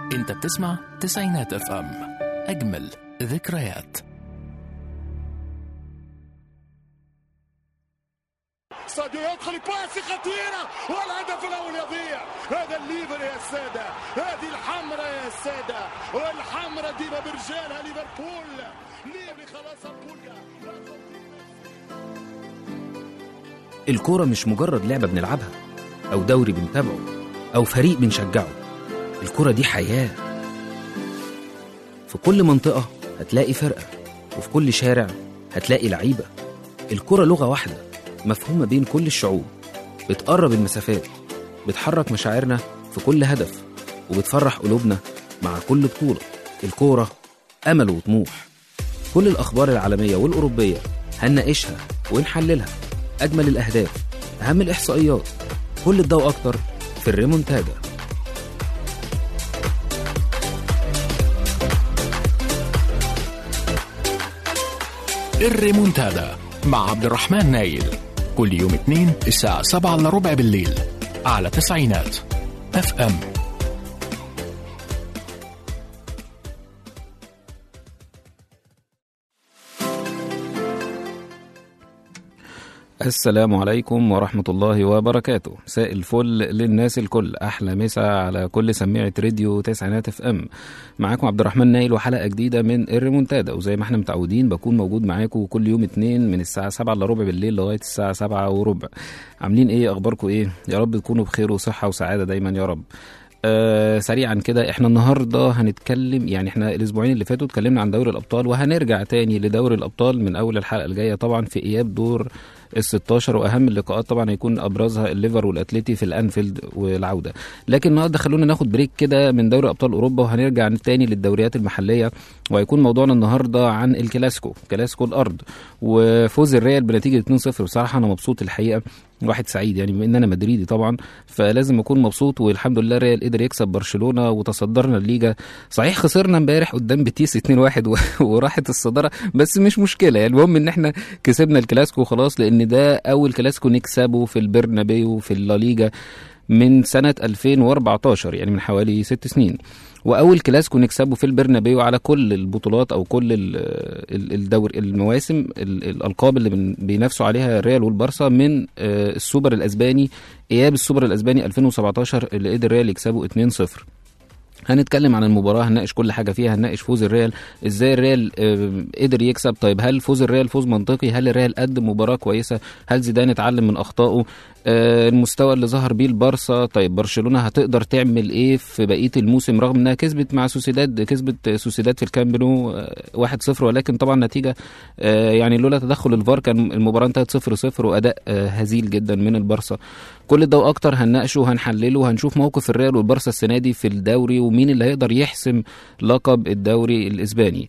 انت بتسمع تسعينات اف ام اجمل ذكريات ساديو يدخل باسي خطيرة والهدف الأول يضيع هذا الليفر يا سادة هذه الحمرة يا سادة والحمرة ديما برجالها ليفربول ليفري خلاص بوليا الكورة مش مجرد لعبة بنلعبها أو دوري بنتابعه أو فريق بنشجعه الكورة دي حياة في كل منطقة هتلاقي فرقة وفي كل شارع هتلاقي لعيبة الكورة لغة واحدة مفهومة بين كل الشعوب بتقرب المسافات بتحرك مشاعرنا في كل هدف وبتفرح قلوبنا مع كل بطولة الكورة أمل وطموح كل الأخبار العالمية والأوروبية هنناقشها ونحللها أجمل الأهداف أهم الإحصائيات كل ده وأكتر في الريمونتادا الريمونتادا مع عبد الرحمن نايل كل يوم اثنين الساعة 7 الا ربع بالليل على تسعينات اف ام السلام عليكم ورحمة الله وبركاته مساء الفل للناس الكل أحلى مسا على كل سميعة راديو تسعينات اف ام معاكم عبد الرحمن نايل وحلقة جديدة من الريمونتادا وزي ما احنا متعودين بكون موجود معاكم كل يوم اتنين من الساعة سبعة الا ربع بالليل لغاية الساعة سبعة وربع عاملين ايه أخباركم ايه يا رب تكونوا بخير وصحة وسعادة دايما يا رب آه سريعا كده احنا النهارده هنتكلم يعني احنا الاسبوعين اللي فاتوا اتكلمنا عن دوري الابطال وهنرجع تاني لدوري الابطال من اول الحلقه الجايه طبعا في اياب دور ال 16 واهم اللقاءات طبعا هيكون ابرزها الليفر والاتليتي في الانفيلد والعوده لكن النهارده خلونا ناخد بريك كده من دوري ابطال اوروبا وهنرجع تاني للدوريات المحليه وهيكون موضوعنا النهارده عن الكلاسيكو كلاسيكو الارض وفوز الريال بنتيجه 2-0 بصراحه انا مبسوط الحقيقه واحد سعيد يعني بما ان انا مدريدي طبعا فلازم اكون مبسوط والحمد لله الريال قدر يكسب برشلونه وتصدرنا الليجا صحيح خسرنا امبارح قدام بيتيس 2-1 و- وراحت الصداره بس مش مشكله يعني المهم ان احنا كسبنا الكلاسيكو خلاص لان ده اول كلاسيكو نكسبه في البرنابيو في الليجا من سنة 2014 يعني من حوالي ست سنين وأول كلاسيكو نكسبه في البرنابيو على كل البطولات أو كل ال- ال- الدور المواسم ال- الألقاب اللي بن- بينافسوا عليها الريال والبارسا من آه، السوبر الأسباني إياب السوبر الأسباني 2017 اللي قدر الريال يكسبه 2-0 هنتكلم عن المباراة هنناقش كل حاجة فيها هنناقش فوز الريال ازاي الريال آه، قدر يكسب طيب هل فوز الريال فوز منطقي هل الريال قدم مباراة كويسة هل زيدان اتعلم من أخطائه آه، المستوى اللي ظهر بيه البارسا طيب برشلونة هتقدر تعمل ايه في بقية الموسم رغم انها كسبت مع سوسيداد كسبت سوسيداد في الكامب نو آه، 1-0 ولكن طبعا نتيجة آه، يعني لولا تدخل الفار كان المباراة انتهت 0-0 وأداء آه، هزيل جدا من البارسا كل ده واكتر هنناقشه وهنحلله وهنشوف موقف الريال والبارسا السنه دي في الدوري ومين اللي هيقدر يحسم لقب الدوري الاسباني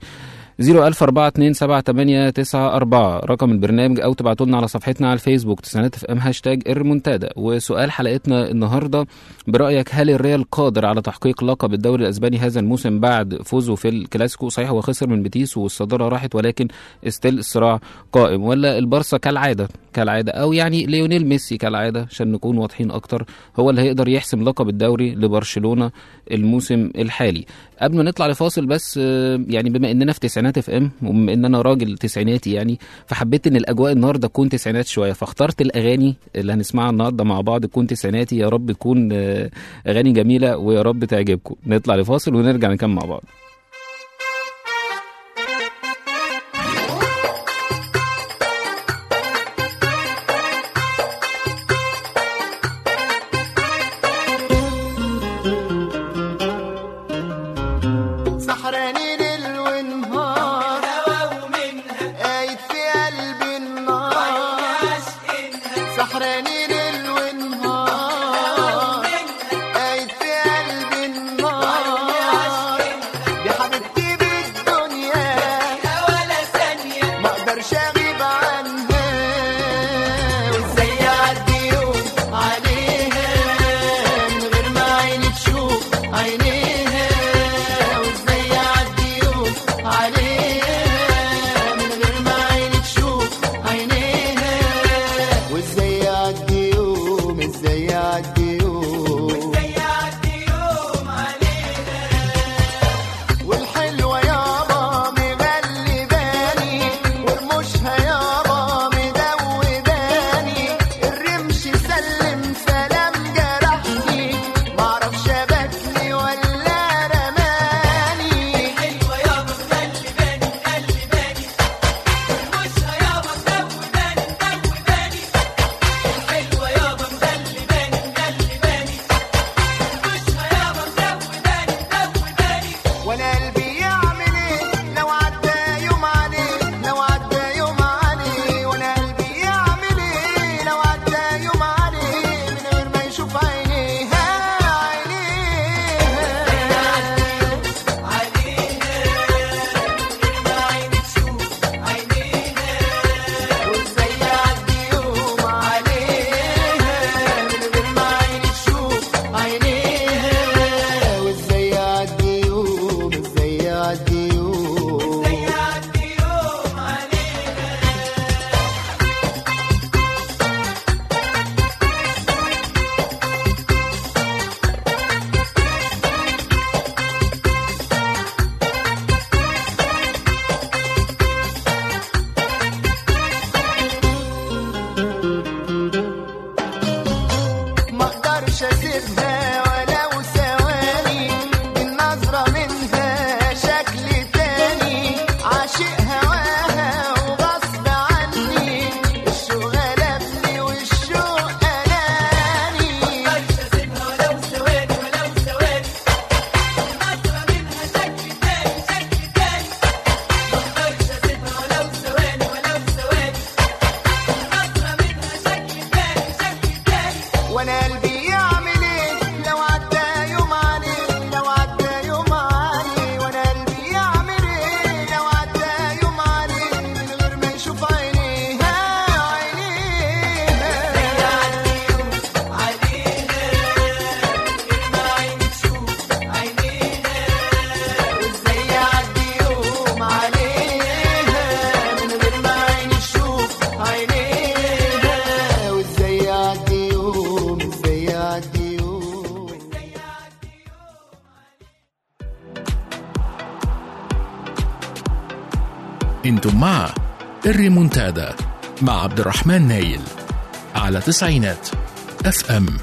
004278894 رقم البرنامج او تبعتوا لنا على صفحتنا على الفيسبوك تسعينات اف ام هاشتاج الريمونتادا وسؤال حلقتنا النهارده برايك هل الريال قادر على تحقيق لقب الدوري الاسباني هذا الموسم بعد فوزه في الكلاسيكو صحيح هو خسر من بيتيس والصداره راحت ولكن استيل الصراع قائم ولا البارسا كالعاده كالعاده او يعني ليونيل ميسي كالعاده عشان نكون واضحين اكتر هو اللي هيقدر يحسم لقب الدوري لبرشلونه الموسم الحالي قبل ما نطلع لفاصل بس آه، يعني بما اننا في تسعينات اف ام وبما ان انا راجل تسعيناتي يعني فحبيت ان الاجواء النهارده تكون تسعينات شويه فاخترت الاغاني اللي هنسمعها النهارده مع بعض تكون تسعيناتي يا رب تكون آه، اغاني جميله ويا رب تعجبكم نطلع لفاصل ونرجع نكمل مع بعض سحراني ليل ونهار قايد في قلبي النار سحراني ليل ونهار قايد في قلبي النار دي معرفش شبكني ولا رماني حلوة يابا مغلباني مغلباني رموشها يابا مدوباني مدوباني حلوة يابا مغلباني مغلباني رموشها يابا مدوباني مدوباني وانا قلبي يعمل ايه لو عدى يوم عليه لو عدى يوم عليه وانا قلبي يعمل ايه لو عدى يوم عليه من غير ما يشوف عينيها عينيها وازاي يعدي يوم عليها من غير ما عيني تشوف عينيها وازاي يعدي يوم ازاي يعدي يوم ما اقدرش اسيبها ولو ثواني بالنظرة منها شكل تاني عاشق هواها وغصب عني الشوق غلبني والشوق أناني مقدرش اسيبها ولو ثواني ولو ثواني نظرة منها شكل تاني شكل تاني مقدرش اسيبها ولو ثواني ولو ثواني نظرة منها شكل تاني شكل تاني وانا قلبي يعمل ايه لو عدى يوم عليه لو عدى يوم عليه وانا قلبي يعمل ايه لو عدى يوم عليه من غير ما يشوف عينيها وازاي يعدي يوم عليها من غير ما عيني تشوف عينيها وازاي يعدي يوم ازاي يعدي يوم انتم مع الريمونتادا مع عبد الرحمن نايل على تسعينات اف ام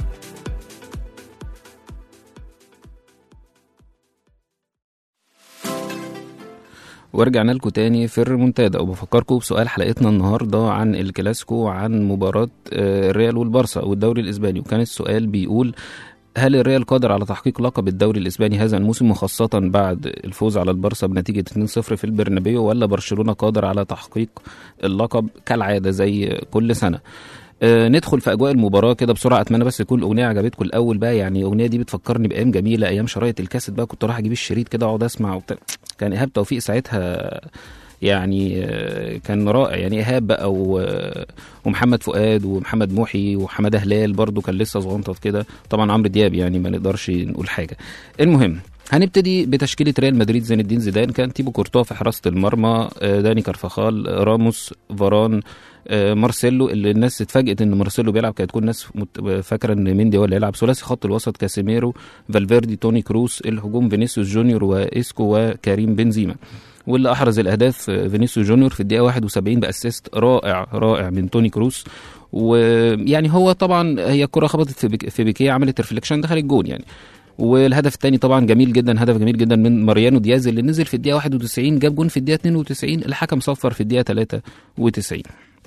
ورجعنا لكم تاني في الريمونتادا وبفكركم بسؤال حلقتنا النهارده عن الكلاسيكو عن مباراة آه، الريال والبارسا والدوري الاسباني وكان السؤال بيقول هل الريال قادر على تحقيق لقب الدوري الاسباني هذا الموسم وخاصة بعد الفوز على البارسا بنتيجة 2-0 في البرنابيو ولا برشلونة قادر على تحقيق اللقب كالعادة زي كل سنة آه، ندخل في اجواء المباراه كده بسرعه اتمنى بس تكون الاغنيه عجبتكم الاول بقى يعني الاغنيه دي بتفكرني بايام جميله ايام شرايط الكاسيت بقى كنت رايح اجيب الشريط كده اقعد اسمع وبتاع كان ايهاب توفيق ساعتها يعني آه، كان رائع يعني ايهاب بقى و- ومحمد فؤاد ومحمد محي وحماده هلال برضو كان لسه صغنطط كده طبعا عمرو دياب يعني ما نقدرش نقول حاجه المهم هنبتدي بتشكيله ريال مدريد زين الدين زيدان كان تيبو كورتوا في حراسه المرمى آه، داني كارفاخال راموس فاران آه، مارسيلو اللي الناس اتفاجئت ان مارسيلو بيلعب كانت كل الناس مت- فاكره ان ميندي هو اللي هيلعب ثلاثي خط الوسط كاسيميرو فالفيردي توني كروس الهجوم فينيسيوس جونيور واسكو وكريم بنزيما واللي احرز الاهداف آه، فينيسيوس جونيور في الدقيقه 71 باسيست رائع رائع من توني كروس ويعني هو طبعا هي الكره خبطت في بيك- في بيكيه عملت ريفليكشن دخل الجون يعني والهدف الثاني طبعا جميل جدا هدف جميل جدا من ماريانو دياز اللي نزل في الدقيقه 91 جاب جون في الدقيقه 92 الحكم صفر في الدقيقه 93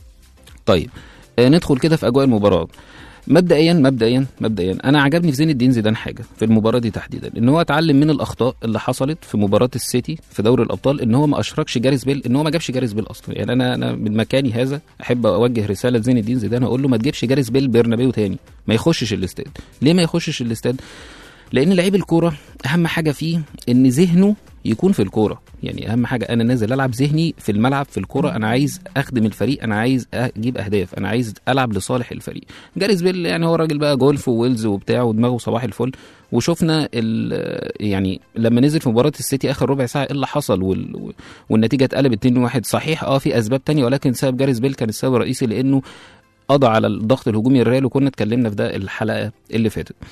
طيب آه، ندخل كده في اجواء المباراه مبدئيا مبدئيا مبدئيا انا عجبني في زين الدين زيدان حاجه في المباراه دي تحديدا ان هو اتعلم من الاخطاء اللي حصلت في مباراه السيتي في دوري الابطال ان هو ما اشركش جاريس بيل ان هو ما جابش جاريس بيل اصلا يعني انا انا من مكاني هذا احب اوجه رساله لزين الدين زيدان اقول له ما تجيبش جاريس بيل برنابيو تاني ما يخشش الاستاد ليه ما يخشش الاستاد لان لعيب الكوره اهم حاجه فيه ان ذهنه يكون في الكوره يعني اهم حاجه انا نازل العب ذهني في الملعب في الكوره انا عايز اخدم الفريق انا عايز اجيب اهداف انا عايز العب لصالح الفريق جاريس بيل يعني هو راجل بقى جولف وويلز وبتاع ودماغه صباح الفل وشفنا ال- يعني لما نزل في مباراه السيتي اخر ربع ساعه ايه اللي حصل وال... والنتيجه اتقلبت 2-1 صحيح اه في اسباب تانية ولكن سبب جاريس بيل كان السبب الرئيسي لانه قضى على الضغط الهجومي الريال وكنا اتكلمنا في ده الحلقه اللي فاتت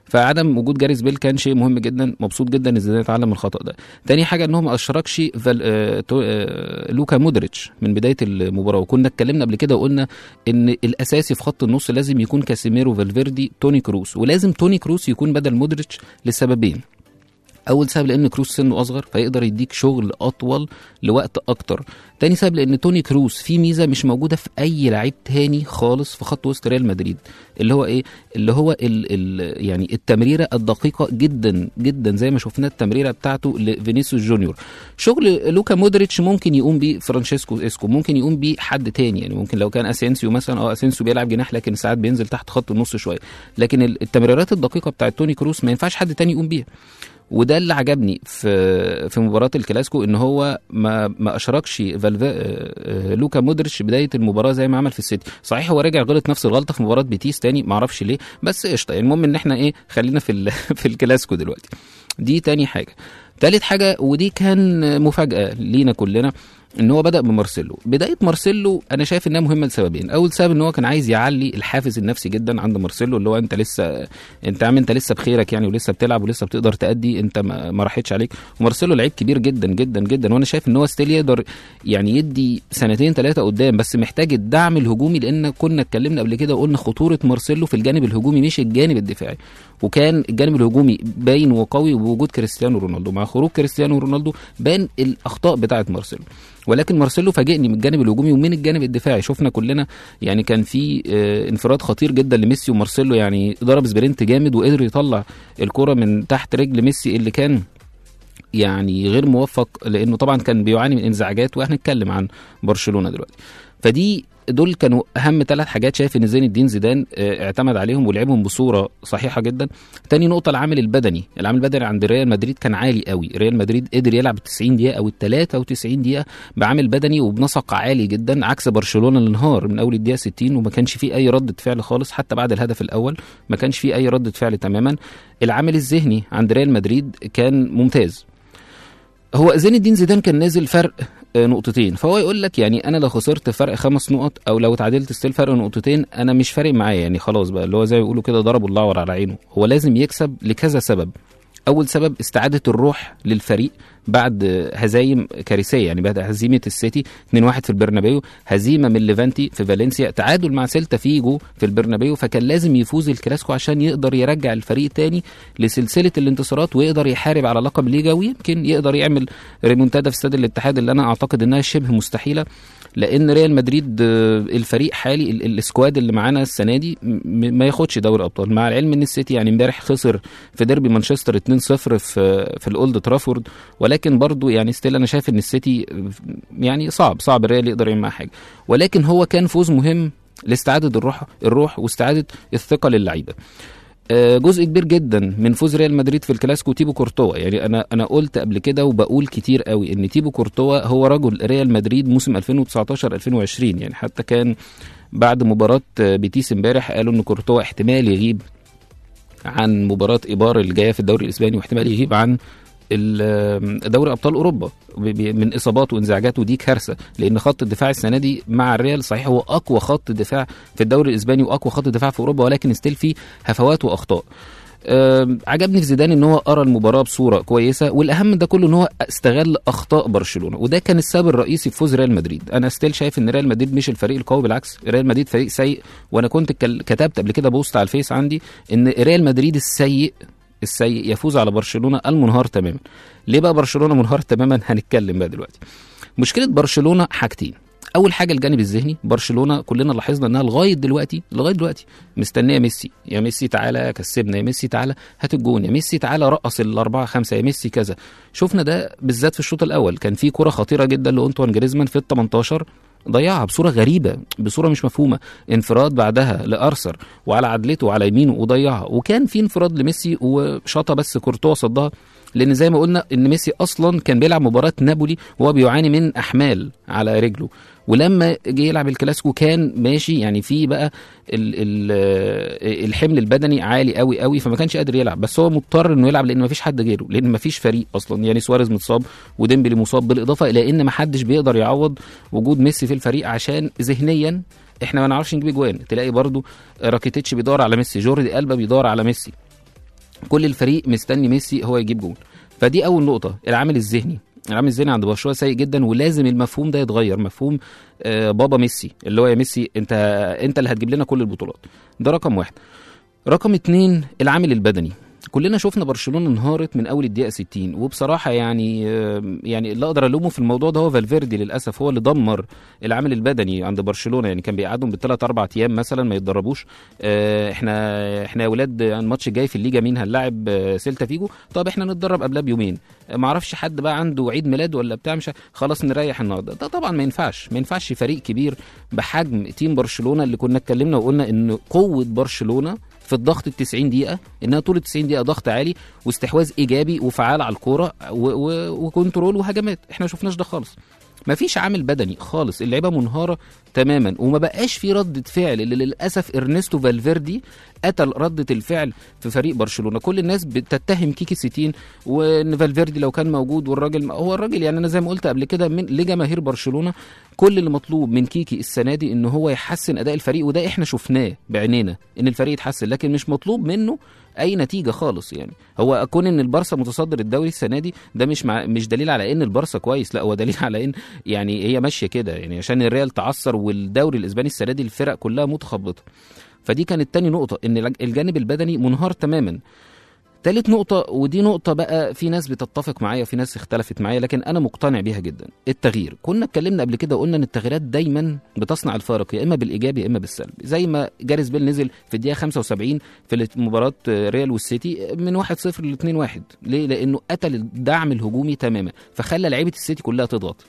فعدم وجود جاريس بيل كان شيء مهم جدا مبسوط جدا ان زيدان اتعلم من الخطا ده تاني حاجه ان هو ما اشركش فال... آه... تو... آه... لوكا مودريتش من بدايه المباراه وكنا اتكلمنا قبل كده وقلنا ان الاساسي في خط النص لازم يكون كاسيميرو فالفيردي توني كروس ولازم توني كروس يكون بدل مودريتش لسببين اول سبب لان كروس سنه اصغر فيقدر يديك شغل اطول لوقت اكتر تاني سبب لان توني كروس في ميزه مش موجوده في اي لعيب تاني خالص في خط وسط ريال مدريد اللي هو ايه اللي هو ال ال يعني التمريره الدقيقه جدا جدا زي ما شفنا التمريره بتاعته لفينيسيوس جونيور شغل لوكا مودريتش ممكن يقوم بيه فرانشيسكو اسكو ممكن يقوم بيه حد تاني يعني ممكن لو كان اسينسيو مثلا اه اسينسيو بيلعب جناح لكن ساعات بينزل تحت خط النص شويه لكن التمريرات الدقيقه بتاعت توني كروس ما ينفعش حد تاني يقوم بيها وده اللي عجبني في في مباراه الكلاسيكو ان هو ما ما اشركش فالفا لوكا مودريتش بدايه المباراه زي ما عمل في السيتي صحيح هو رجع غلط نفس الغلطه في مباراه بيتيس تاني ما اعرفش ليه بس قشطه يعني المهم ان احنا ايه خلينا في ال- في الكلاسيكو دلوقتي دي تاني حاجه تالت حاجه ودي كان مفاجاه لينا كلنا ان هو بدا بمارسيلو بدايه مارسيلو انا شايف انها مهمه لسببين اول سبب ان هو كان عايز يعلي الحافز النفسي جدا عند مارسيلو اللي هو انت لسه انت عم انت لسه بخيرك يعني ولسه بتلعب ولسه بتقدر تأدي انت ما ما راحتش عليك ومارسيلو لعيب كبير جدا جدا جدا وانا شايف ان هو ستيل يقدر يعني يدي سنتين ثلاثه قدام بس محتاج الدعم الهجومي لان كنا اتكلمنا قبل كده وقلنا خطوره مارسيلو في الجانب الهجومي مش الجانب الدفاعي وكان الجانب الهجومي باين وقوي بوجود كريستيانو رونالدو مع خروج كريستيانو رونالدو بان الاخطاء بتاعه مارسيلو ولكن مارسيلو فاجئني من الجانب الهجومي ومن الجانب الدفاعي شفنا كلنا يعني كان في آه، انفراد خطير جدا لميسي ومارسيلو يعني ضرب سبرنت جامد وقدر يطلع الكرة من تحت رجل ميسي اللي كان يعني غير موفق لانه طبعا كان بيعاني من انزعاجات وهنتكلم عن برشلونه دلوقتي فدي دول كانوا اهم ثلاث حاجات شايف ان زين الدين زيدان آه، اعتمد عليهم ولعبهم بصوره صحيحه جدا تاني نقطه العامل البدني العامل البدني عند ريال مدريد كان عالي قوي ريال مدريد قدر يلعب 90 دقيقه او ال 93 دقيقه بعامل بدني وبنسق عالي جدا عكس برشلونه اللي انهار من اول الدقيقه 60 وما كانش فيه اي رده فعل خالص حتى بعد الهدف الاول ما كانش فيه اي رده فعل تماما العامل الذهني عند ريال مدريد كان ممتاز هو زين الدين زيدان كان نازل فرق آه، نقطتين فهو يقول لك يعني انا لو خسرت فرق خمس نقط او لو اتعادلت ستيل فرق نقطتين انا مش فارق معايا يعني خلاص بقى اللي هو زي ما بيقولوا كده ضربوا الله على عينه هو لازم يكسب لكذا سبب اول سبب استعاده الروح للفريق بعد هزايم كارثيه يعني بعد هزيمه السيتي 2-1 في البرنابيو هزيمه من ليفانتي في فالنسيا تعادل مع سيلتا فيجو في البرنابيو فكان لازم يفوز الكلاسيكو عشان يقدر يرجع الفريق تاني لسلسله الانتصارات ويقدر يحارب على لقب ليجا ويمكن يقدر يعمل ريمونتادا في استاد الاتحاد اللي انا اعتقد انها شبه مستحيله لان ريال مدريد آه، الفريق حالي ال- السكواد اللي معانا السنه دي م- ما ياخدش دوري ابطال مع العلم ان السيتي يعني امبارح خسر في ديربي مانشستر 2-0 في في الاولد ترافورد ولكن برضو يعني ستيل انا شايف ان السيتي يعني صعب صعب الريال يقدر يعمل معاه حاجه ولكن هو كان فوز مهم لاستعاده الروح الروح واستعاده الثقه للعيبه آه، جزء كبير جدا من فوز ريال مدريد في الكلاسيكو تيبو كورتوا يعني انا انا قلت قبل كده وبقول كتير قوي ان تيبو كورتوا هو رجل ريال مدريد موسم 2019 2020 يعني حتى كان بعد مباراه آه، بيتيس امبارح قالوا ان كورتوا احتمال يغيب عن مباراه ايبار اللي جايه في الدوري الاسباني واحتمال يغيب عن ال- دوري ابطال اوروبا ب- ب- من اصابات وانزعاجات ودي كارثه لان خط الدفاع السنه دي مع الريال صحيح هو اقوى خط دفاع في الدوري الاسباني واقوى خط دفاع في اوروبا ولكن ستيل فيه هفوات واخطاء أم، عجبني في زيدان ان هو قرا المباراه بصوره كويسه والاهم من ده كله ان هو استغل اخطاء برشلونه وده كان السبب الرئيسي في فوز ريال مدريد انا ستيل شايف ان ريال مدريد مش الفريق القوي بالعكس ريال مدريد فريق سيء وانا كنت كل- كتبت قبل كده بوست على الفيس عندي ان ريال مدريد السيء السيء يفوز على برشلونه المنهار تماما ليه بقى برشلونه منهار تماما هنتكلم بقى دلوقتي مشكله برشلونه حاجتين اول حاجه الجانب الذهني برشلونه كلنا لاحظنا انها لغايه دلوقتي لغايه دلوقتي مستنيه ميسي يا ميسي تعالى كسبنا يا ميسي تعالى هات الجون يا ميسي تعالى رقص الاربعه خمسه يا ميسي كذا شفنا ده بالذات في الشوط الاول كان في كره خطيره جدا لانطوان جريزمان في ال 18 ضيعها بصوره غريبه بصوره مش مفهومه انفراد بعدها لارثر وعلى عدلته وعلى يمينه وضيعها وكان في انفراد لميسي وشاطه بس كورتوا صدها لان زي ما قلنا ان ميسي اصلا كان بيلعب مباراه نابولي وهو بيعاني من احمال على رجله ولما جه يلعب الكلاسيكو كان ماشي يعني في بقى ال ال الحمل البدني عالي قوي قوي فما كانش قادر يلعب بس هو مضطر انه يلعب لان ما فيش حد غيره لان ما فيش فريق اصلا يعني سواريز متصاب وديمبلي مصاب بالاضافه الى ان ما حدش بيقدر يعوض وجود ميسي في الفريق عشان ذهنيا احنا ما نعرفش نجيب اجوان تلاقي برضو راكيتيتش بيدور على ميسي جوردي البا بيدور على ميسي كل الفريق مستني ميسي هو يجيب جول فدي اول نقطه العامل الذهني العامل الذهني عند برشلونه سيء جدا ولازم المفهوم ده يتغير مفهوم آه، بابا ميسي اللي هو يا ميسي انت انت اللي هتجيب لنا كل البطولات ده رقم واحد رقم اتنين العامل البدني كلنا شفنا برشلونه انهارت من اول الدقيقه 60 وبصراحه يعني آه، يعني اللي اقدر الومه في الموضوع ده هو فالفيردي للاسف هو اللي دمر العامل البدني عند برشلونه يعني كان بيقعدهم بالثلاث اربع ايام مثلا ما يتدربوش آه، احنا احنا يا اولاد الماتش الجاي في الليجا مين هنلاعب آه، سيلتا فيجو طب احنا نتدرب قبلها بيومين آه، ما اعرفش حد بقى عنده عيد ميلاد ولا بتاع مش ع- خلاص نريح النهارده ده طبعا ما ينفعش ما ينفعش فريق كبير بحجم تيم برشلونه اللي كنا اتكلمنا وقلنا ان قوه برشلونه في الضغط ال 90 دقيقة انها طول ال 90 دقيقة ضغط عالي واستحواذ ايجابي وفعال على الكورة و- و- وكنترول وهجمات احنا ما شفناش ده خالص مفيش عامل بدني خالص اللعيبه منهاره تماما وما بقاش في ردة فعل اللي للاسف ارنستو فالفيردي قتل ردة الفعل في فريق برشلونه كل الناس بتتهم كيكي سيتين وان فالفيردي لو كان موجود والراجل هو الراجل يعني انا زي ما قلت قبل كده من لجماهير برشلونه كل اللي مطلوب من كيكي السنه دي ان هو يحسن اداء الفريق وده احنا شفناه بعينينا ان الفريق يتحسن لكن مش مطلوب منه اي نتيجه خالص يعني هو كون ان البارسا متصدر الدوري السنه دي ده مش مع مش دليل على ان البارسا كويس لا هو دليل على ان يعني هي ماشيه كده يعني عشان الريال تعثر والدوري الاسباني السنه دي الفرق كلها متخبطه فدي كانت تاني نقطه ان الجانب البدني منهار تماما تالت نقطة ودي نقطة بقى في ناس بتتفق معايا وفي ناس اختلفت معايا لكن أنا مقتنع بيها جدا التغيير كنا اتكلمنا قبل كده وقلنا إن التغييرات دايما بتصنع الفارق يا إما بالإيجاب يا إما بالسلب زي ما جاريس بيل نزل في الدقيقة 75 في مباراة ريال والسيتي من 1-0 ل 2-1 ليه؟ لأنه قتل الدعم الهجومي تماما فخلى لعيبة السيتي كلها تضغط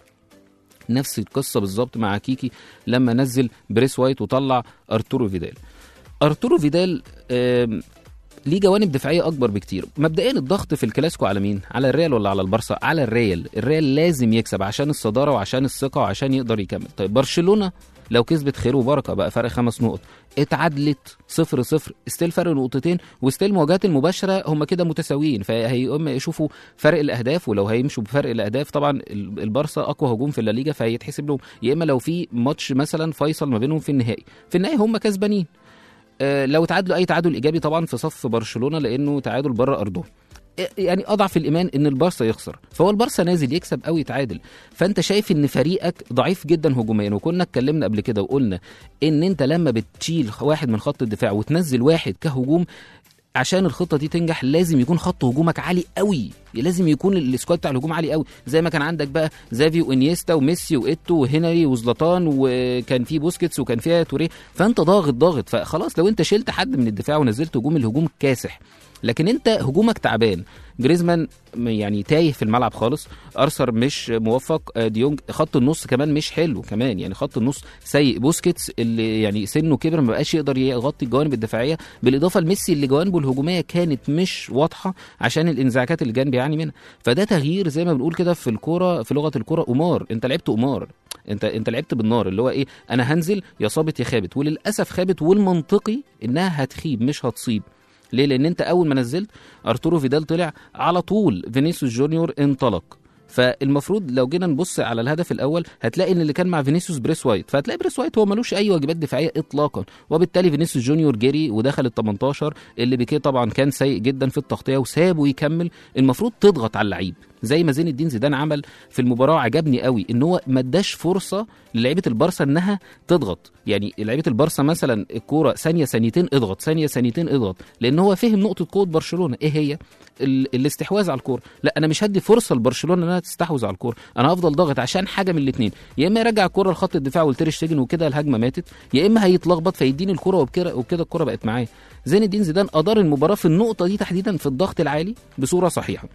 نفس القصة بالظبط مع كيكي لما نزل بريس وايت وطلع أرتورو فيدال أرتورو فيدال آم، ليه جوانب دفاعيه اكبر بكتير مبدئيا الضغط في الكلاسيكو على مين على الريال ولا على البارسا على الريال الريال لازم يكسب عشان الصداره وعشان الثقه وعشان يقدر يكمل طيب برشلونه لو كسبت خير وبركه بقى فرق خمس نقط اتعادلت صفر صفر ستيل فرق نقطتين وستيل المواجهات المباشره هم كده متساويين فهيقوم يشوفوا فرق الاهداف ولو هيمشوا بفرق الاهداف طبعا ال- البارسا اقوى هجوم في الليجا فهيتحسب لهم يا اما لو في ماتش مثلا فيصل ما بينهم في النهائي في النهائي هم كسبانين آه، لو تعادلوا اي تعادل ايجابي طبعا في صف برشلونه لانه تعادل بره ارضهم آه، يعني اضعف الايمان ان البارسا يخسر فهو البارسا نازل يكسب او يتعادل فانت شايف ان فريقك ضعيف جدا هجوميا وكنا اتكلمنا قبل كده وقلنا ان انت لما بتشيل واحد من خط الدفاع وتنزل واحد كهجوم عشان الخطه دي تنجح لازم يكون خط هجومك عالي قوي لازم يكون السكواد بتاع الهجوم عالي قوي زي ما كان عندك بقى زافي وانيستا وميسي وايتو وهنري وزلطان وكان في بوسكيتس وكان فيها توريه فانت ضاغط ضاغط فخلاص لو انت شلت حد من الدفاع ونزلت هجوم الهجوم كاسح لكن انت هجومك تعبان جريزمان م- يعني تايه في الملعب خالص ارثر مش موفق آه، ديونج خط النص كمان مش حلو كمان يعني خط النص سيء بوسكيتس اللي يعني سنه كبر ما بقاش يقدر يغطي الجوانب الدفاعيه بالاضافه لميسي اللي جوانبه الهجوميه كانت مش واضحه عشان الانزعاجات اللي كان بيعاني منها فده تغيير زي ما بنقول كده في الكوره في لغه الكوره قمار انت لعبت قمار انت انت لعبت بالنار اللي هو ايه انا هنزل يا صابت يا خابت وللاسف خابت والمنطقي انها هتخيب مش هتصيب ليه لان انت اول ما نزلت ارتورو فيدال طلع على طول فينيسيوس جونيور انطلق فالمفروض لو جينا نبص على الهدف الاول هتلاقي ان اللي كان مع فينيسيوس بريس وايت فهتلاقي بريس وايت هو ملوش اي واجبات دفاعيه اطلاقا وبالتالي فينيسيوس جونيور جري ودخل ال 18 اللي بيكيه طبعا كان سيء جدا في التغطيه وسابه يكمل المفروض تضغط على اللعيب زي ما زين الدين زيدان عمل في المباراه عجبني قوي ان هو ما اداش فرصه للعيبه البارسا انها تضغط يعني لعيبه البارسا مثلا الكوره ثانيه ثانيتين اضغط ثانيه ثانيتين اضغط لان هو فهم نقطه قوه برشلونه ايه هي ال- الاستحواذ على الكوره لا انا مش هدي فرصه لبرشلونه انها تستحوذ على الكوره انا هفضل ضاغط عشان حاجه من الاثنين يا اما يرجع الكوره لخط الدفاع والتير شتيجن وكده الهجمه ماتت يا اما هيتلخبط فيديني الكوره وبكده وبكده الكوره بقت معايا زين الدين زيدان ادار المباراه في النقطه دي تحديدا في الضغط العالي بصوره صحيحه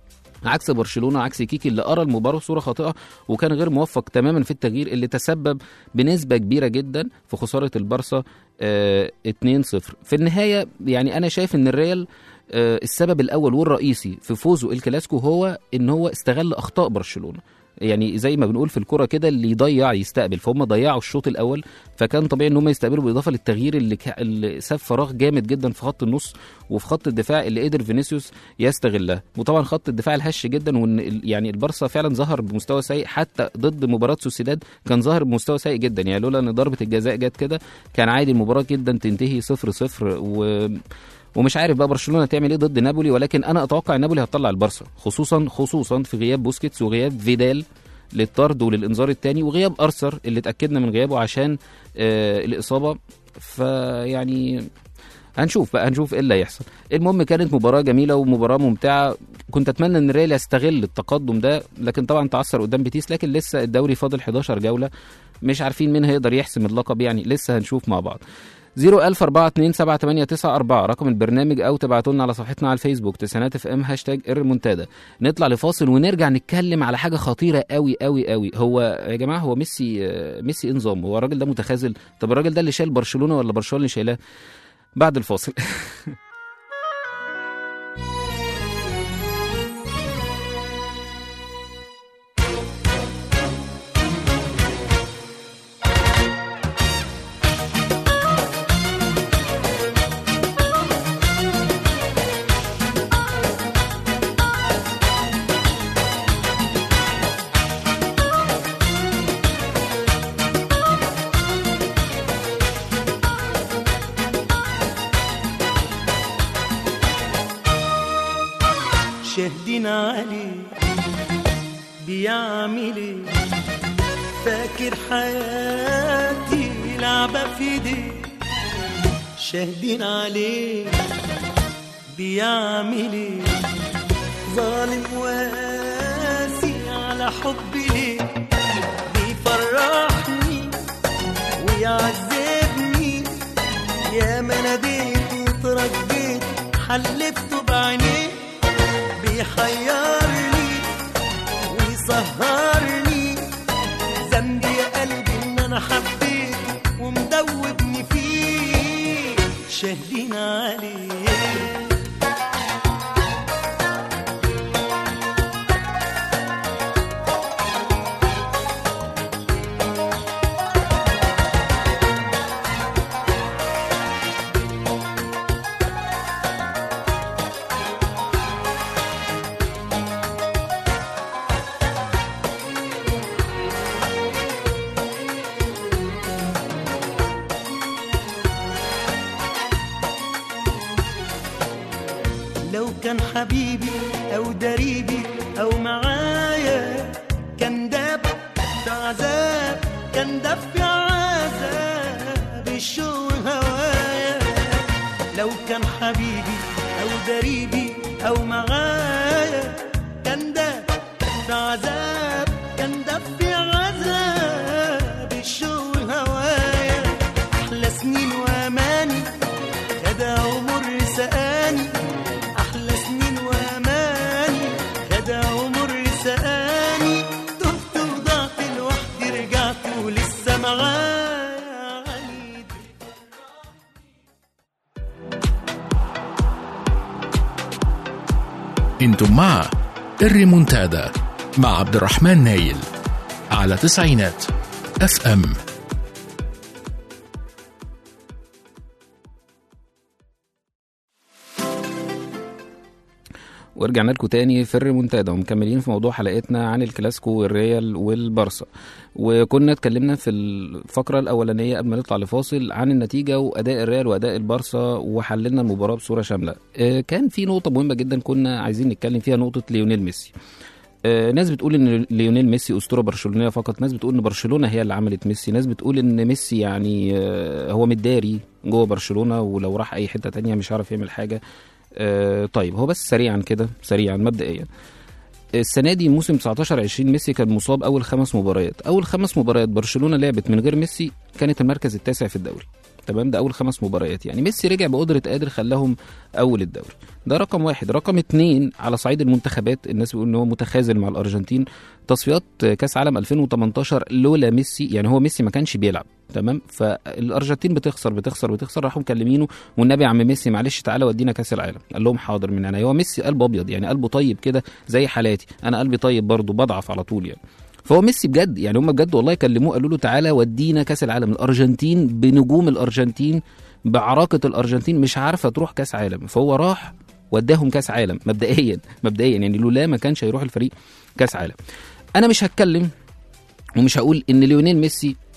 عكس برشلونه عكس كيكي اللي ارى المباراه بصوره خاطئه وكان غير موفق تماما في التغيير اللي تسبب بنسبه كبيره جدا في خساره البارسا آه 2-0 في النهايه يعني انا شايف ان الريال آه السبب الاول والرئيسي في فوزه الكلاسيكو هو ان هو استغل اخطاء برشلونه يعني زي ما بنقول في الكرة كده اللي يضيع يستقبل فهم ضيعوا الشوط الاول فكان طبيعي ان هم يستقبلوا بالاضافه للتغيير اللي, ك... اللي ساب فراغ جامد جدا في خط النص وفي خط الدفاع اللي قدر فينيسيوس يستغلها وطبعا خط الدفاع الهش جدا وان ال- يعني البارسا فعلا ظهر بمستوى سيء حتى ضد مباراه سوسيداد كان ظاهر بمستوى سيء جدا يعني لولا ان ضربه الجزاء جت كده كان عادي المباراه جدا تنتهي 0 0 و ومش عارف بقى برشلونه تعمل ايه ضد نابولي ولكن انا اتوقع ان نابولي هتطلع البارسا خصوصا خصوصا في غياب بوسكيتس وغياب فيدال للطرد وللانذار الثاني وغياب ارثر اللي اتاكدنا من غيابه عشان آه الاصابه فيعني هنشوف بقى هنشوف ايه اللي هيحصل المهم كانت مباراه جميله ومباراه ممتعه كنت اتمنى ان الريال يستغل التقدم ده لكن طبعا تعثر قدام بيتيس لكن لسه الدوري فاضل 11 جوله مش عارفين مين هيقدر يحسم اللقب يعني لسه هنشوف مع بعض 010427889 رقم البرنامج او تبعتوا لنا على صفحتنا على الفيسبوك تسعينات اف ام هاشتاج الريمونتادا نطلع لفاصل ونرجع نتكلم على حاجه خطيره قوي قوي قوي هو يا جماعه هو ميسي آه، ميسي إيه نظام هو الراجل ده متخاذل طب الراجل ده اللي شايل برشلونه ولا برشلونه اللي شايلاه بعد الفاصل شاهدين عليه بيعمل ايه فاكر حياتي لعبة في ايديه شاهدين عليه بيعمل ايه ظالم واسي على حبي ليه بيفرحني ويعذبني يا ما ناديت وترجيت حلفته بعينيه بيحيرني ويسهرني ذنبي يا قلبي ان انا حبيته ومدوبني فيه شاهدين عليه لو كان حبيبي او دريبي او معايا كان داب في عذاب كان داب في عذاب الشوق هوايا لو كان حبيبي او دريبي او معايا كان داب في عذاب كان داب في عذاب الشوق هوايا احلى سنين واماني غدا عمر سقاني احلى سنين واماني غدا عمر سقاني تهت وضعت لوحدي رجعت ولسه معايا عنيد انتم مع الريمونتادا مع عبد الرحمن نايل على تسعينات اف ام ورجعنا لكم تاني في الريمونتادا ومكملين في موضوع حلقتنا عن الكلاسيكو والريال والبارسا وكنا اتكلمنا في الفقرة الأولانية قبل ما نطلع لفاصل عن النتيجة وأداء الريال وأداء البارسا وحللنا المباراة بصورة شاملة آه، كان في نقطة مهمة جدا كنا عايزين نتكلم فيها نقطة ليونيل ميسي آه، ناس بتقول ان ليونيل ميسي اسطوره برشلونيه فقط ناس بتقول ان برشلونه هي اللي عملت ميسي ناس بتقول ان ميسي يعني آه، هو متداري جوه برشلونه ولو راح اي حته تانية مش هيعرف يعمل حاجه آه، طيب هو بس سريعا كده سريعا مبدئيا السنه دي موسم 19 20 ميسي كان مصاب اول خمس مباريات اول خمس مباريات برشلونه لعبت من غير ميسي كانت المركز التاسع في الدوري تمام ده اول خمس مباريات يعني ميسي رجع بقدره قادر خلاهم اول الدوري ده رقم واحد رقم اتنين على صعيد المنتخبات الناس بيقول ان هو متخاذل مع الارجنتين تصفيات كاس عالم 2018 لولا ميسي يعني هو ميسي ما كانش بيلعب تمام فالارجنتين بتخسر بتخسر بتخسر راحوا مكلمينه والنبي يا عم ميسي معلش تعالى ودينا كاس العالم قال لهم حاضر من عينيا هو ميسي قلبه ابيض يعني قلبه طيب كده زي حالاتي انا قلبي طيب برضه بضعف على طول يعني فهو ميسي بجد يعني هم بجد والله كلموه قالوا له تعالى ودينا كاس العالم الارجنتين بنجوم الارجنتين بعراقه الارجنتين مش عارفه تروح كاس عالم فهو راح وداهم كاس عالم مبدئيا مبدئيا يعني لولا ما كانش هيروح الفريق كاس عالم انا مش هتكلم ومش هقول ان ليونيل ميسي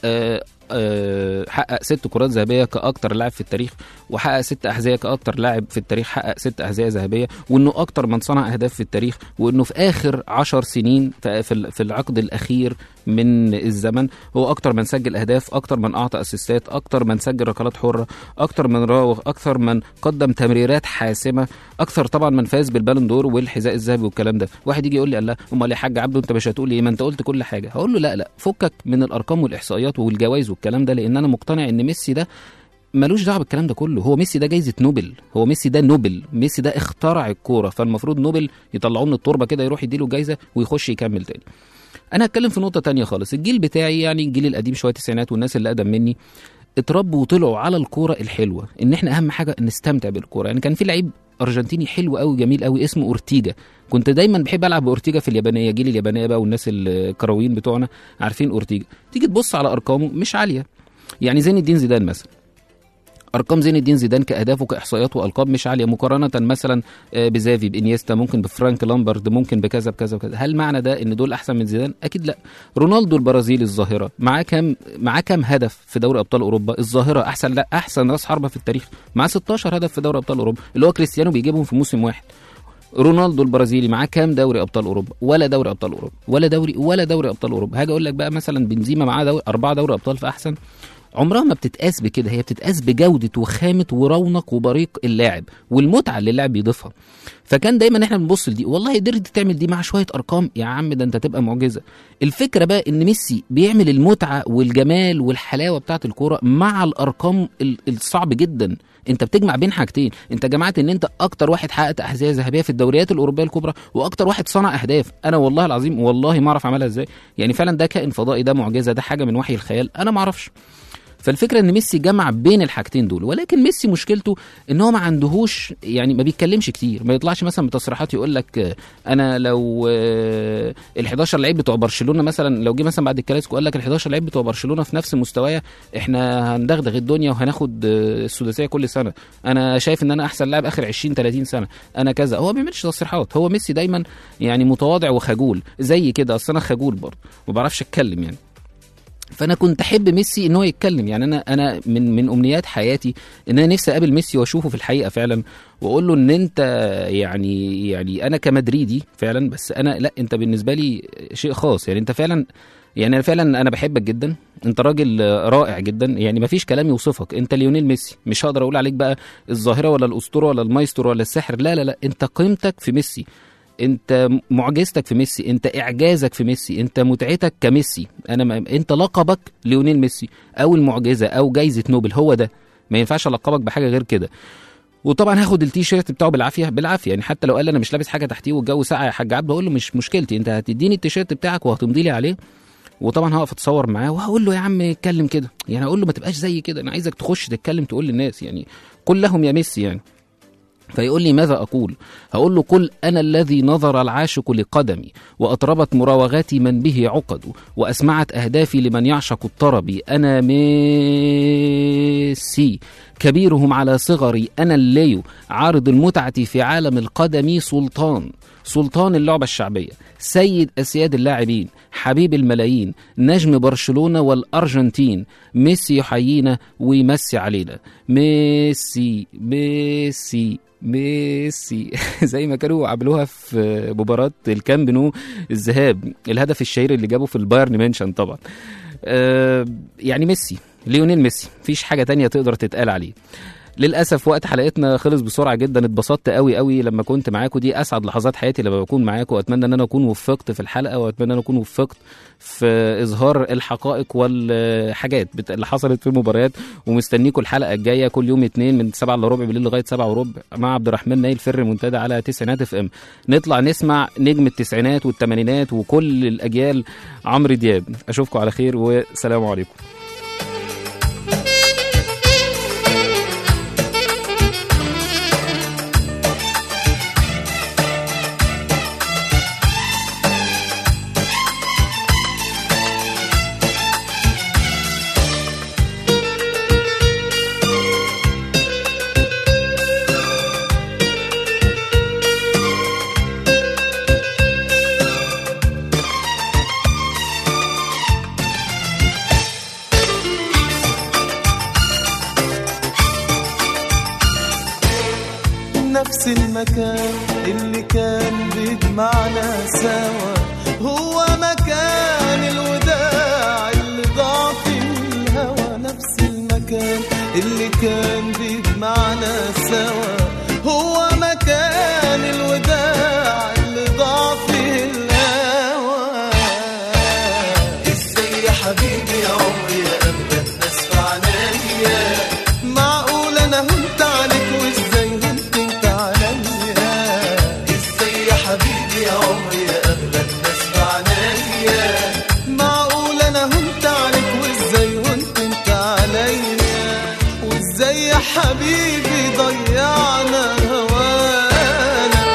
آه، آه، حقق ست كرات ذهبيه كاكتر لاعب في التاريخ وحقق ست احذيه كاكتر لاعب في التاريخ حقق ست احذيه ذهبيه وانه اكتر من صنع اهداف في التاريخ وانه في اخر عشر سنين في في- في العقد الاخير من الزمن هو اكتر من سجل اهداف اكتر من اعطى اسيستات اكتر من سجل ركلات حره اكتر من راوغ اكتر من قدم تمريرات حاسمه اكثر طبعا من فاز بالبالون دور والحذاء الذهبي والكلام ده واحد يجي يقول لي الله امال يا حاج عبده انت مش هتقول لي ايه ما انت قلت كل حاجه هقول له لا لا فكك من الارقام والاحصائيات والجوائز والكلام ده لان انا مقتنع ان ميسي ده ملوش دعوه بالكلام ده كله هو ميسي ده جايزه نوبل هو ميسي ده نوبل ميسي ده اخترع الكوره فالمفروض نوبل يطلعوه من التربه كده يروح يديله جايزه ويخش يكمل تاني انا هتكلم في نقطه تانية خالص الجيل بتاعي يعني الجيل القديم شويه التسعينات والناس اللي اقدم مني اتربوا وطلعوا على الكوره الحلوه ان احنا اهم حاجه نستمتع بالكوره يعني كان في لعيب ارجنتيني حلو قوي جميل قوي اسمه اورتيجا كنت دايما بحب العب باورتيجا في اليابانيه جيل اليابانيه بقى والناس الكرويين بتوعنا عارفين اورتيجا تيجي تبص على ارقامه مش عاليه يعني زين الدين زيدان مثلا ارقام زين الدين زيدان كاهداف وكاحصائيات والقاب مش عاليه مقارنه مثلا آه، بزافي بانيستا ممكن بفرانك لامبرد ممكن بكذا بكذا وكذا هل معنى ده ان دول احسن من زيدان اكيد لا رونالدو البرازيلي الظاهره معاه كام معاه كام هدف في دوري ابطال اوروبا الظاهره احسن لا احسن راس حربه في التاريخ معاه 16 هدف في دوري ابطال اوروبا اللي هو كريستيانو بيجيبهم في موسم واحد رونالدو البرازيلي معاه كام دوري ابطال اوروبا ولا دوري ابطال اوروبا ولا دوري ولا دوري ابطال اوروبا هاجي اقول لك بقى مثلا بنزيما معاه دوري اربعه دوري ابطال فاحسن عمرها ما بتتقاس بكده هي بتتقاس بجوده وخامه ورونق وبريق اللاعب والمتعه اللي اللاعب بيضيفها فكان دايما احنا بنبص لدي والله قدرت تعمل دي مع شويه ارقام يا عم ده انت تبقى معجزه الفكره بقى ان ميسي بيعمل المتعه والجمال والحلاوه بتاعه الكوره مع الارقام ال- الصعب جدا انت بتجمع بين حاجتين انت جمعت ان انت اكتر واحد حققت احذيه ذهبيه في الدوريات الاوروبيه الكبرى واكتر واحد صنع اهداف انا والله العظيم والله ما اعرف اعملها ازاي يعني فعلا ده كائن فضائي ده معجزه ده حاجه من وحي الخيال انا ما اعرفش فالفكره ان ميسي جمع بين الحاجتين دول ولكن ميسي مشكلته ان هو ما عندهوش يعني ما بيتكلمش كتير ما يطلعش مثلا بتصريحات يقول لك آه، انا لو ال 11 لعيب بتوع برشلونه مثلا لو جه مثلا بعد الكلاسيكو قال لك ال 11 لعيب بتوع برشلونه في نفس مستوايا احنا هندغدغ الدنيا وهناخد آه، السداسيه كل سنه انا شايف ان انا احسن لاعب اخر 20 30 سنه انا كذا هو ما بيعملش تصريحات هو ميسي دايما يعني متواضع وخجول زي كده اصل انا خجول برضه ما بعرفش اتكلم يعني فانا كنت احب ميسي ان هو يتكلم يعني انا انا من من امنيات حياتي ان انا نفسي اقابل ميسي واشوفه في الحقيقه فعلا واقول له ان انت يعني يعني انا كمدريدي فعلا بس انا لا انت بالنسبه لي شيء خاص يعني انت فعلا يعني انا فعلا انا بحبك جدا انت راجل رائع جدا يعني مفيش كلام يوصفك انت ليونيل ميسي مش هقدر اقول عليك بقى الظاهره ولا الاسطوره ولا المايسترو ولا السحر لا لا لا انت قيمتك في ميسي انت معجزتك في ميسي انت اعجازك في ميسي انت متعتك كميسي انا ما انت لقبك ليونيل ميسي او المعجزه او جايزه نوبل هو ده ما ينفعش القبك بحاجه غير كده وطبعا هاخد التيشيرت بتاعه بالعافيه بالعافيه يعني حتى لو قال انا مش لابس حاجه تحتيه والجو ساقع يا حاج عبد اقول له مش مشكلتي انت هتديني التيشيرت بتاعك وهتمضي لي عليه وطبعا هقف اتصور معاه وهقول له يا عم اتكلم كده يعني اقول له ما تبقاش زي كده انا عايزك تخش تتكلم تقول للناس يعني قل لهم يا ميسي يعني فيقول لي ماذا أقول هقول له قل أنا الذي نظر العاشق لقدمي وأطربت مراوغاتي من به عقد وأسمعت أهدافي لمن يعشق الطرب أنا ميسي كبيرهم على صغري أنا الليو عارض المتعة في عالم القدم سلطان سلطان اللعبة الشعبية سيد أسياد اللاعبين حبيب الملايين نجم برشلونة والأرجنتين ميسي يحيينا ويمسي علينا ميسي ميسي ميسي زي ما كانوا عملوها في مباراة الكامب نو الذهاب الهدف الشهير اللي جابه في البايرن مينشن طبعا آه يعني ميسي ليونيل ميسي مفيش حاجة تانية تقدر تتقال عليه للاسف وقت حلقتنا خلص بسرعه جدا اتبسطت قوي قوي لما كنت معاكم دي اسعد لحظات حياتي لما بكون معاكم واتمنى ان انا اكون وفقت في الحلقه واتمنى ان انا اكون وفقت في اظهار الحقائق والحاجات بت- اللي حصلت في المباريات ومستنيكم الحلقه الجايه كل يوم اثنين من 7 الا ربع بالليل لغايه 7 وربع مع عبد الرحمن نايل فر منتدى على تسعينات اف ام نطلع نسمع نجم التسعينات والثمانينات وكل الاجيال عمرو دياب اشوفكم على خير والسلام عليكم بيجمعنا سوا هو مكان الوداع اللي ضاع في الهوى نفس المكان اللي كان بيجمعنا سوا هو مكان الوداع اللي ضاع في الهوى ازاي يا حبيبي يا عمري يا ابدا ناس في عنايا معقول انا هنت عليك وازاي هنت انت عليا ازاي يا حبيبي يا عمري يا اغلى الناس في عنايا معقول انا هنت عليك وازاي هنت انت عليا وازاي يا حبيبي ضيعنا هوانا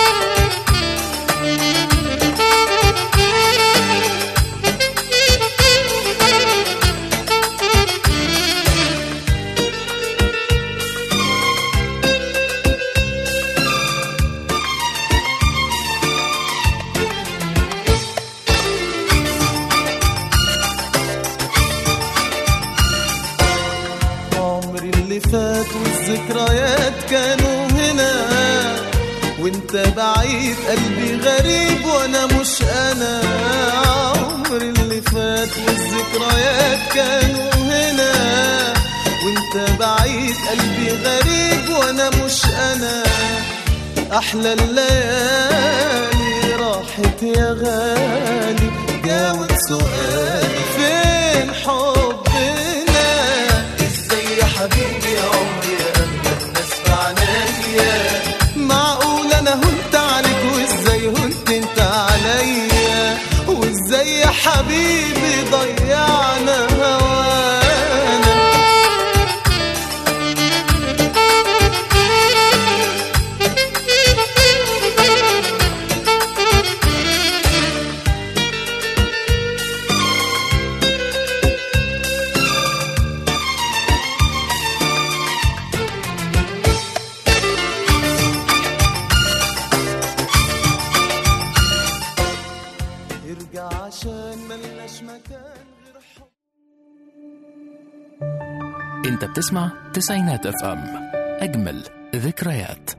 عمري اللي فات والذكريات كانوا هنا وانت بعيد قلبي غريب وانا مش انا عمري اللي فات والذكريات كانوا هنا وانت بعيد قلبي غريب وانا مش انا احلى الليالي راحت يا غالي جاوب سؤالي فين حبنا ازاي يا حبيبي يا عمري يا اغلى الناس في عنايا معقول انا هنت عليك وازاي هنت انت عليا وازاي يا حبيبي ضيعنا هوانا ارجع عشان ملناش مكان غير حب انت بتسمع تسعينات اف ام اجمل ذكريات